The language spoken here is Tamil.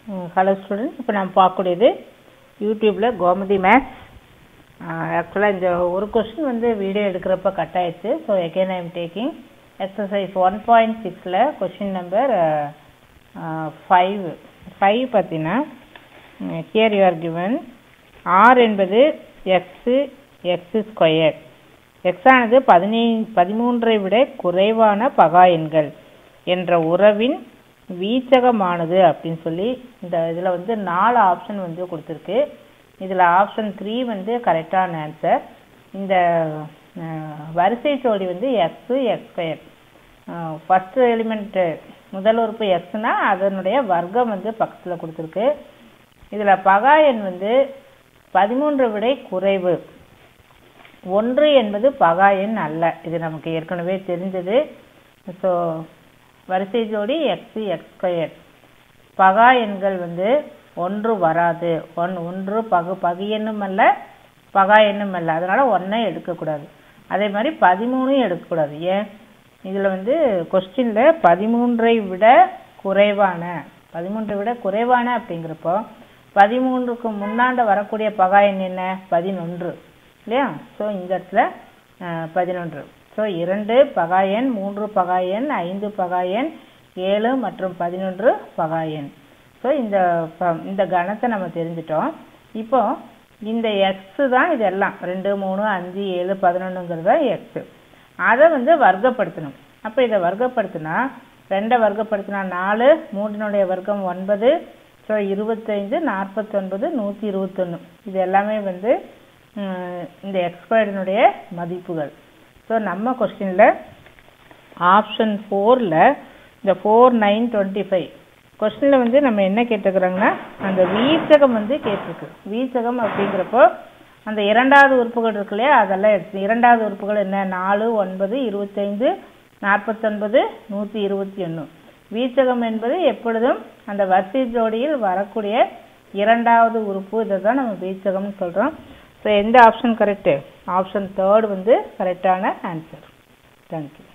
ஹலோ ஸ்டூடெண்ட் இப்போ நம்ம பார்க்கக்கூடியது யூடியூப்பில் கோமதி மேத்ஸ் ஆக்சுவலாக இந்த ஒரு கொஸ்டின் வந்து வீடியோ எடுக்கிறப்ப கட் ஆயிடுச்சு so again I am taking exercise one point சிக்ஸில் கொஸ்டின் நம்பர் ஃபைவ் ஃபைவ் பார்த்தீங்கன்னா here you are given R என்பது எக்ஸு எக்ஸு ஸ்கொயர் எக்ஸ் ஆனது பதினை பதிமூன்றை விட குறைவான பகா எண்கள் என்ற உறவின் வீச்சகமானது அப்படின்னு சொல்லி இந்த இதில் வந்து நாலு ஆப்ஷன் வந்து கொடுத்துருக்கு இதில் ஆப்ஷன் த்ரீ வந்து கரெக்டான ஆன்சர் இந்த வரிசை ஜோடி வந்து X X square first element முதல் உறுப்பு எக்ஸ்னா அதனுடைய வர்க்கம் வந்து பக்கத்தில் கொடுத்துருக்கு இதில் பகா எண் வந்து பதிமூன்று விடை குறைவு ஒன்று என்பது பகா எண் அல்ல இது நமக்கு ஏற்கனவே தெரிஞ்சது ஸோ வரிசை ஜோடி எக்ஸு எக்ஸ் ஸ்கொயர் பகா எண்கள் வந்து ஒன்று வராது ஒன் ஒன்று பகு பகு எண்ணும் அல்ல பகா எண்ணும் அல்ல அதனால ஒன்றை எடுக்கக்கூடாது அதே மாதிரி பதிமூணும் எடுக்கக்கூடாது ஏன் இதில் வந்து கொஸ்டினில் பதிமூன்றை விட குறைவான பதிமூன்றை விட குறைவான அப்படிங்கிறப்போ பதிமூன்றுக்கு முன்னாண்ட வரக்கூடிய பகா எண் என்ன பதினொன்று இல்லையா ஸோ இந்த இடத்துல பதினொன்று ஸோ இரண்டு பகாயன் மூன்று பகாயன் ஐந்து பகாயன் ஏழு மற்றும் பதினொன்று பகாயன் ஸோ இந்த இந்த கணத்தை நம்ம தெரிஞ்சிட்டோம் இப்போ இந்த எக்ஸு தான் இதெல்லாம் ரெண்டு மூணு அஞ்சு ஏழு பதினொன்றுங்கிறது தான் எக்ஸு அதை வந்து வர்க்கப்படுத்தணும் அப்போ இதை வர்க்கப்படுத்தினா ரெண்டை வர்க்கப்படுத்தினா நாலு மூன்றினுடைய வர்க்கம் ஒன்பது ஸோ இருபத்தைந்து நாற்பத்தொன்பது நூற்றி இருபத்தொன்று இது எல்லாமே வந்து இந்த எக்ஸ்பயர்டினுடைய மதிப்புகள் ஸோ நம்ம கொஸ்டினில் ஆப்ஷன் ஃபோரில் இந்த ஃபோர் நைன் டுவெண்ட்டி ஃபைவ் கொஸ்டினில் வந்து நம்ம என்ன கேட்டுக்கிறோங்கன்னா அந்த வீச்சகம் வந்து கேட்டிருக்கு வீச்சகம் அப்படிங்கிறப்போ அந்த இரண்டாவது உறுப்புகள் இருக்கு இல்லையா அதெல்லாம் எடுத்து இரண்டாவது உறுப்புகள் என்ன நாலு ஒன்பது இருபத்தைந்து நாற்பத்தொன்பது நூற்றி இருபத்தி ஒன்று வீச்சகம் என்பது எப்பொழுதும் அந்த வரிசை ஜோடியில் வரக்கூடிய இரண்டாவது உறுப்பு இதை தான் நம்ம வீச்சகம்னு சொல்கிறோம் ஸோ எந்த ஆப்ஷன் கரெக்டு ஆப்ஷன் தேர்ட் வந்து கரெக்டான ஆன்சர் தேங்க்யூ